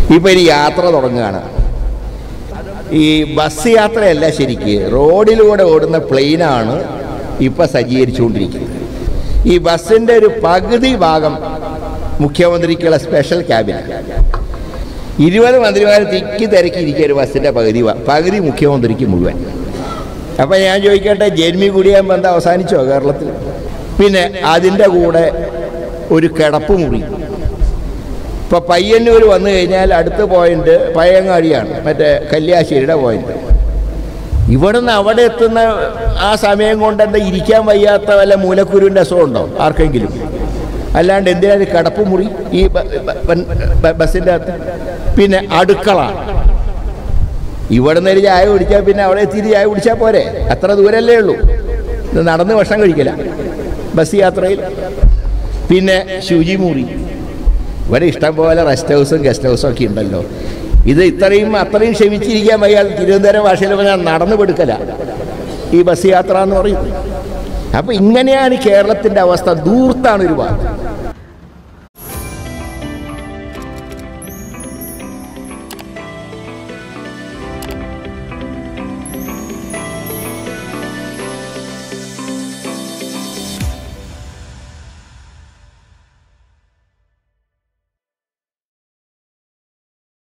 ഇപ്പം ഇനി യാത്ര തുടങ്ങുകയാണ് ഈ ബസ് യാത്രയല്ല ശരിക്ക് റോഡിലൂടെ ഓടുന്ന പ്ലെയിനാണ് ഇപ്പം സജ്ജീകരിച്ചുകൊണ്ടിരിക്കുന്നത് ഈ ബസ്സിൻ്റെ ഒരു പകുതി ഭാഗം മുഖ്യമന്ത്രിക്കുള്ള സ്പെഷ്യൽ ക്യാബിനാണ് ഇരുപത് മന്ത്രിമാർ തിക്കി തിരക്കി ഇരിക്കുക ഒരു ബസ്സിൻ്റെ പകുതി ഭാ- പകുതി മുഖ്യമന്ത്രിക്ക് മുഴുവൻ അപ്പം ഞാൻ ചോദിക്കട്ടെ ജന്മി കുടിയാൻ ബന്ധം അവസാനിച്ചോ കേരളത്തിൽ പിന്നെ അതിൻ്റെ കൂടെ ഒരു കിടപ്പ് മുറി ഇപ്പോൾ പയ്യന്നൂർ വന്നു കഴിഞ്ഞാൽ അടുത്ത പോയിന്റ് പയ്യങ്ങാടിയാണ് മറ്റേ കല്യാശ്ശേരിയുടെ പോയിന്റ് ഇവിടുന്ന് അവിടെ എത്തുന്ന ആ സമയം കൊണ്ട് എന്താ ഇരിക്കാൻ വയ്യാത്ത വല്ല മൂലക്കുരുവിൻ്റെ അസുഖമുണ്ടോ ആർക്കെങ്കിലും അല്ലാണ്ട് എന്തിനാണ് കിടപ്പ് മുറി ഈ ബ- ബ- ബ- ബ- ബസ്സിൻ്റെ അകത്ത് പിന്നെ അടുക്കള ഇവിടുന്ന് ഒരു ചായ കുടിച്ചാൽ പിന്നെ അവിടെ എത്തിയിട്ട് ചായ കുടിച്ചാൽ പോരെ അത്ര ദൂരല്ലേ ഉള്ളൂ ഇത് നടന്ന് ഭക്ഷണം കഴിക്കില്ല ബസ് യാത്രയിൽ പിന്നെ ശുചിമുറി ഇവിടെ ഇഷ്ടം പോലെ റെസ്റ്റ് ഹൗസും ഗസ്റ്റ് ഹൗസും ഒക്കെ ഉണ്ടല്ലോ ഇത് ഇത്രയും അത്രയും ക്ഷമിച്ചിരിക്കാൻ വയ്യ തിരുവനന്തപുരം ഭാഷയിൽ പറഞ്ഞാൽ നടന്നു പെടുക്കല ഈ ബസ് യാത്ര എന്ന് പറയുന്നത് അപ്പം ഇങ്ങനെയാണ് കേരളത്തിൻ്റെ അവസ്ഥ ദൂർത്താണ് ഒരു ഭാഗം